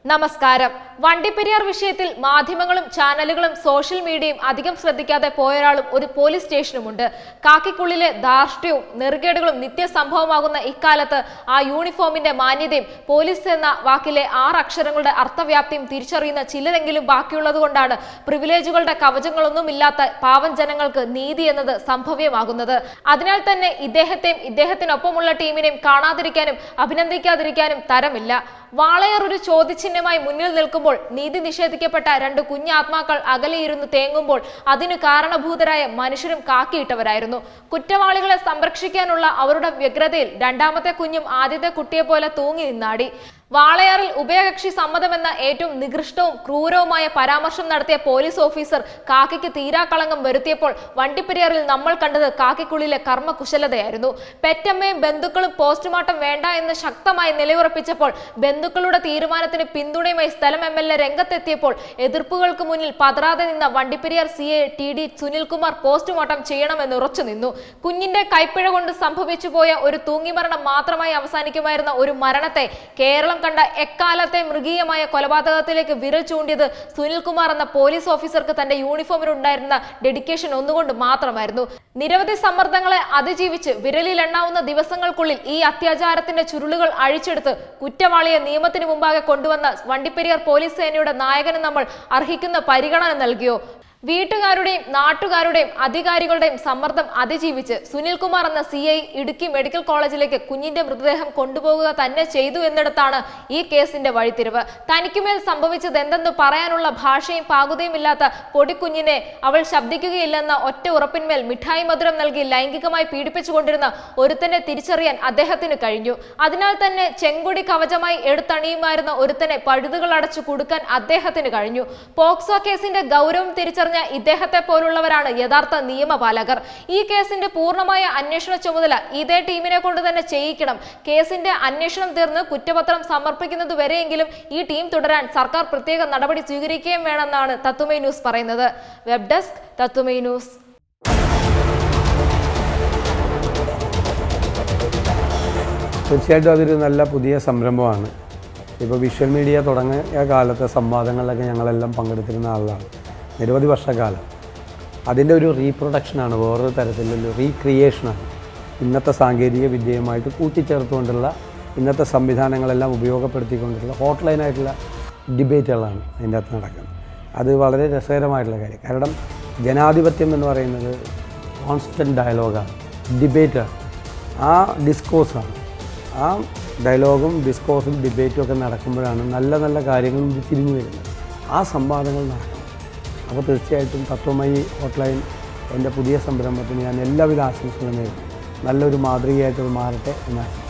നമസ്കാരം വണ്ടിപ്പെരിയാർ വിഷയത്തിൽ മാധ്യമങ്ങളും ചാനലുകളും സോഷ്യൽ മീഡിയയും അധികം ശ്രദ്ധിക്കാതെ പോയൊരാളും ഒരു പോലീസ് സ്റ്റേഷനുമുണ്ട് കാക്കിക്കുള്ളിലെ ധാർഷ്ട്യവും നെറുകേടുകളും നിത്യസംഭവമാകുന്ന ഇക്കാലത്ത് ആ യൂണിഫോമിന്റെ മാന്യതയും പോലീസ് എന്ന വാക്കിലെ ആറ് അക്ഷരങ്ങളുടെ അർത്ഥവ്യാപ്തിയും തിരിച്ചറിയുന്ന ചിലരെങ്കിലും ബാക്കിയുള്ളതുകൊണ്ടാണ് പ്രിവിലേജുകളുടെ കവചങ്ങളൊന്നുമില്ലാത്ത പാവം ജനങ്ങൾക്ക് നീതി എന്നത് സംഭവ്യമാകുന്നത് അതിനാൽ തന്നെ ഇദ്ദേഹത്തെയും ഇദ്ദേഹത്തിനൊപ്പമുള്ള ടീമിനെയും കാണാതിരിക്കാനും അഭിനന്ദിക്കാതിരിക്കാനും തരമില്ല വാളയാർ ഒരു ചോദ്യചിഹ്നമായി മുന്നിൽ നിൽക്കുമ്പോൾ നീതി നിഷേധിക്കപ്പെട്ട രണ്ട് കുഞ്ഞാത്മാക്കൾ അകലെയിരുന്ന് തേങ്ങുമ്പോൾ അതിന് കാരണഭൂതരായ മനുഷ്യരും കാക്കിയിട്ടവരായിരുന്നു കുറ്റവാളികളെ സംരക്ഷിക്കാനുള്ള അവരുടെ വ്യഗ്രതയിൽ രണ്ടാമത്തെ കുഞ്ഞും ആദ്യത്തെ കുട്ടിയെ പോലെ തൂങ്ങി നിന്നാടി വാളയാറിൽ ഉഭയകക്ഷി സമ്മതമെന്ന ഏറ്റവും നികൃഷ്ടവും ക്രൂരവുമായ പരാമർശം നടത്തിയ പോലീസ് ഓഫീസർ കാക്കിക്ക് തീരാക്കളങ്കം വരുത്തിയപ്പോൾ വണ്ടിപ്പെരിയാറിൽ നമ്മൾ കണ്ടത് കാക്കിക്കുള്ളിലെ കർമ്മകുശലതയായിരുന്നു പെറ്റമ്മയും ബന്ധുക്കളും പോസ്റ്റ്മോർട്ടം വേണ്ട എന്ന് ശക്തമായി നിലയുറപ്പിച്ചപ്പോൾ ബന്ധുക്കളുടെ തീരുമാനത്തിന് പിന്തുണയുമായി സ്ഥലം എം എൽ എ രംഗത്തെത്തിയപ്പോൾ എതിർപ്പുകൾക്ക് മുന്നിൽ പതറാതെ നിന്ന Vandiperiyar C A T D Sunilkumar postmortem ചെയ്യണമെന്ന് ഉറച്ചു നിന്നു കുഞ്ഞിന്റെ കൈപ്പിഴ കൊണ്ട് സംഭവിച്ചു പോയ ഒരു തൂങ്ങിമരണം മാത്രമായി അവസാനിക്കുമായിരുന്ന ഒരു മരണത്തെ കേരളം കണ്ട എക്കാലത്തെ മൃഗീയമായ കൊലപാതകത്തിലേക്ക് വിരൽ ചൂണ്ടിയത് സുനിൽകുമാർ എന്ന പോലീസ് ഓഫീസർക്ക് തന്റെ യൂണിഫോമിനുണ്ടായിരുന്ന ഡെഡിക്കേഷൻ ഒന്നുകൊണ്ട് മാത്രമായിരുന്നു നിരവധി സമ്മർദ്ദങ്ങളെ അതിജീവിച്ച് വിരലിൽ എണ്ണാവുന്ന ദിവസങ്ങൾക്കുള്ളിൽ ഈ അത്യാചാരത്തിന്റെ ചുരുളുകൾ അഴിച്ചെടുത്ത് കുറ്റവാളിയെ നിയമത്തിന് മുമ്പാകെ കൊണ്ടുവന്ന വണ്ടിപ്പെരിയാർ പോലീസ് സേനയുടെ നായകന് നമ്മൾ അർഹിക്കുന്ന പരിഗണന നൽകിയോ വീട്ടുകാരുടെയും നാട്ടുകാരുടെയും അധികാരികളുടെയും സമ്മർദ്ദം അതിജീവിച്ച് സുനിൽകുമാർ എന്ന സി ഐ ഇടുക്കി മെഡിക്കൽ കോളേജിലേക്ക് കുഞ്ഞിന്റെ മൃതദേഹം കൊണ്ടുപോകുക തന്നെ ചെയ്തു എന്നിടത്താണ് ഈ കേസിന്റെ വഴിത്തിരിവ് തനിക്കുമേൽ സംഭവിച്ചത് എന്തെന്ന് പറയാനുള്ള ഭാഷയും പാകുതയും ഇല്ലാത്ത പൊടിക്കുഞ്ഞിനെ അവൾ ശബ്ദിക്കുകയില്ലെന്ന ഒറ്റ ഉറപ്പിന്മേൽ മിഠായി മധുരം നൽകി ലൈംഗികമായി പീഡിപ്പിച്ചുകൊണ്ടിരുന്ന ഒരുത്തനെ തിരിച്ചറിയാൻ അദ്ദേഹത്തിന് കഴിഞ്ഞു അതിനാൽ തന്നെ ചെങ്കൊടി കവചമായി എടുത്തണിയുമായിരുന്ന ഒരുത്തനെ പഴുതുകൾ അടച്ചു കൊടുക്കാൻ അദ്ദേഹത്തിന് കഴിഞ്ഞു പോക്സോ കേസിന്റെ ഗൗരവം തിരിച്ചറിഞ്ഞ ഇദ്ദേഹത്തെ പോലുള്ളവരാണ് യഥാർത്ഥ നിയമപാലകർ ഈ കേസിന്റെ പൂർണ്ണമായ അന്വേഷണ ചുമതല ഇതേ ടീമിനെ കൊണ്ട് തന്നെ ചെയ്യിക്കണം കേസിന്റെ അന്വേഷണം തീർന്ന് കുറ്റപത്രം സമർപ്പിക്കുന്നത് വരെയെങ്കിലും ഈ ടീം തുടരാൻ സർക്കാർ പ്രത്യേക നടപടി സ്വീകരിക്കുകയും വേണമെന്നാണ് തത്തുമൈ ന്യൂസ് പറയുന്നത് വെബ് ഡെസ്ക് തത്തുമൈ ന്യൂസ് തീർച്ചയായിട്ടും അതൊരു നല്ല പുതിയ സംരംഭമാണ് ഇപ്പോൾ വിഷ്വൽ മീഡിയ തുടങ്ങിയ കാലത്തെ സംവാദങ്ങളിലൊക്കെ ഞങ്ങളെല്ലാം പങ്കെടുത്തിരുന്ന ആളാണ് നിരവധി വർഷക്കാലം അതിൻ്റെ ഒരു റീപ്രൊഡക്ഷനാണ് വേറൊരു തരത്തിലുള്ള റീക്രിയേഷനാണ് ഇന്നത്തെ സാങ്കേതിക വിദ്യയുമായിട്ട് കൂട്ടിച്ചേർത്തുകൊണ്ടുള്ള ഇന്നത്തെ സംവിധാനങ്ങളെല്ലാം ഉപയോഗപ്പെടുത്തിക്കൊണ്ടുള്ള ഹോട്ട്ലൈനായിട്ടുള്ള ഡിബേറ്റുകളാണ് അതിൻ്റെ അകത്ത് നടക്കുന്നത് അത് വളരെ രസകരമായിട്ടുള്ള കാര്യം കാരണം ജനാധിപത്യം എന്ന് പറയുന്നത് കോൺസ്റ്റൻറ്റ് ഡയലോഗാണ് ഡിബേറ്റാണ് ആ ഡിസ്കോസാണ് ആ ഡയലോഗും ഡിസ്കോസും ഡിബേറ്റും ഒക്കെ നടക്കുമ്പോഴാണ് നല്ല നല്ല കാര്യങ്ങൾ തിരിഞ്ഞു വരുന്നത് ആ സംവാദങ്ങൾ നടക്കണം അപ്പോൾ തീർച്ചയായിട്ടും തത്വമയി ഹോട്ട്ലൈൻ എൻ്റെ പുതിയ സംരംഭത്തിന് ഞാൻ എല്ലാവിധ ആശംസകളും നേരുന്നു നല്ലൊരു മാതൃകയായിട്ട് അത് മാറട്ടെ എന്ന് ആശംസിക്കുന്നു